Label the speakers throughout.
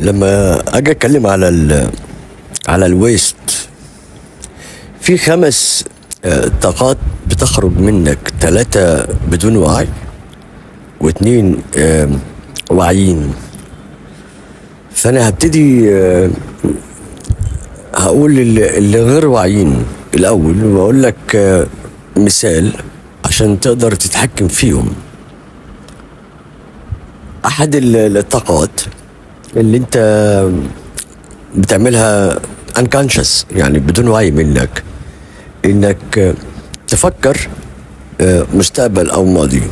Speaker 1: لما اجي اتكلم على ال على الويست في خمس آه، طاقات بتخرج منك ثلاثة بدون وعي واثنين آم، واعيين فانا هبتدي آه، هقول اللي اللي غير واعيين الاول واقول لك آه، مثال عشان تقدر تتحكم فيهم احد ال- الطاقات اللي انت بتعملها unconscious يعني بدون وعي منك انك آه، تفكر آه، مستقبل او ماضي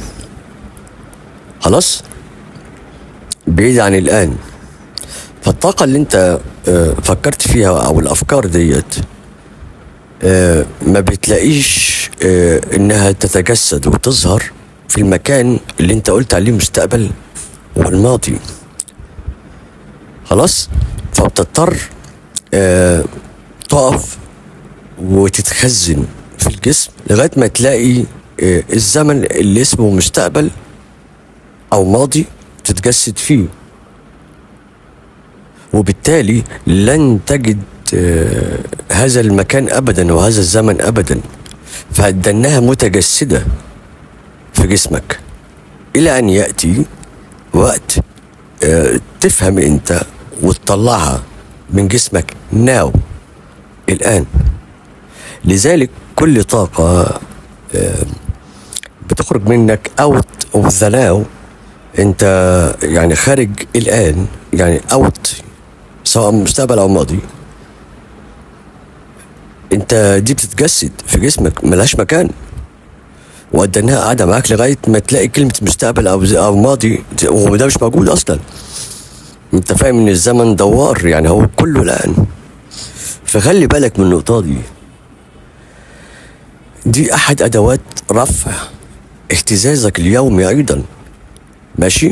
Speaker 1: خلاص بعيد عن الان فالطاقة اللي انت آه، فكرت فيها او الافكار ديت آه، ما بتلاقيش آه، انها تتجسد وتظهر في المكان اللي انت قلت عليه مستقبل والماضي خلاص فبتضطر آه، تقف وتتخزن في الجسم لغايه ما تلاقي آه، الزمن اللي اسمه مستقبل او ماضي تتجسد فيه وبالتالي لن تجد آه، هذا المكان ابدا وهذا الزمن ابدا فدنها متجسده في جسمك الى ان ياتي وقت آه، تفهم انت وتطلعها من جسمك ناو الان لذلك كل طاقه آه، بتخرج منك اوت اوف ذا ناو انت يعني خارج الان يعني اوت سواء مستقبل او ماضي انت دي بتتجسد في جسمك ملهاش مكان وقدناها قاعده معاك لغايه ما تلاقي كلمه مستقبل او او ماضي وده مش موجود اصلا انت فاهم ان الزمن دوار يعني هو كله الان فخلي بالك من النقطه دي دي احد ادوات رفع اهتزازك اليومي ايضا ماشي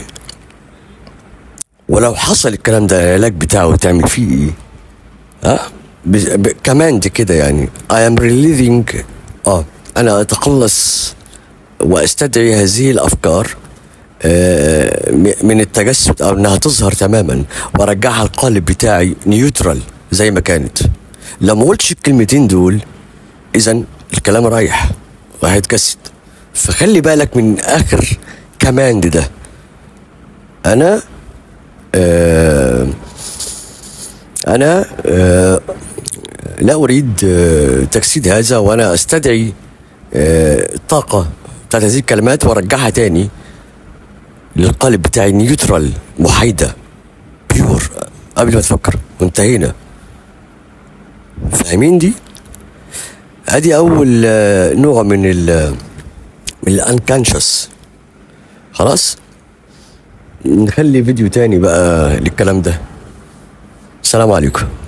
Speaker 1: ولو حصل الكلام ده العلاج بتاعه تعمل فيه ايه ها ب... ب... كمان دي كده يعني I am relieving اه انا اتخلص واستدعي هذه الافكار آه، م- من التجسد او انها تظهر تماما وارجعها القالب بتاعي نيوترال زي ما كانت لو ما قلتش الكلمتين دول اذا الكلام رايح وهيتجسد فخلي بالك من اخر كماند ده انا آه انا آه لا اريد آه تجسيد هذا وانا استدعي آه الطاقه بتاعت هذه الكلمات وارجعها تاني للقالب بتاعي نيوترال محايده بيور قبل ما تفكر وانتهينا فاهمين دي؟ ادي اول آه، نوع من ال من الانكانشس خلاص نخلي فيديو تاني بقى للكلام ده السلام عليكم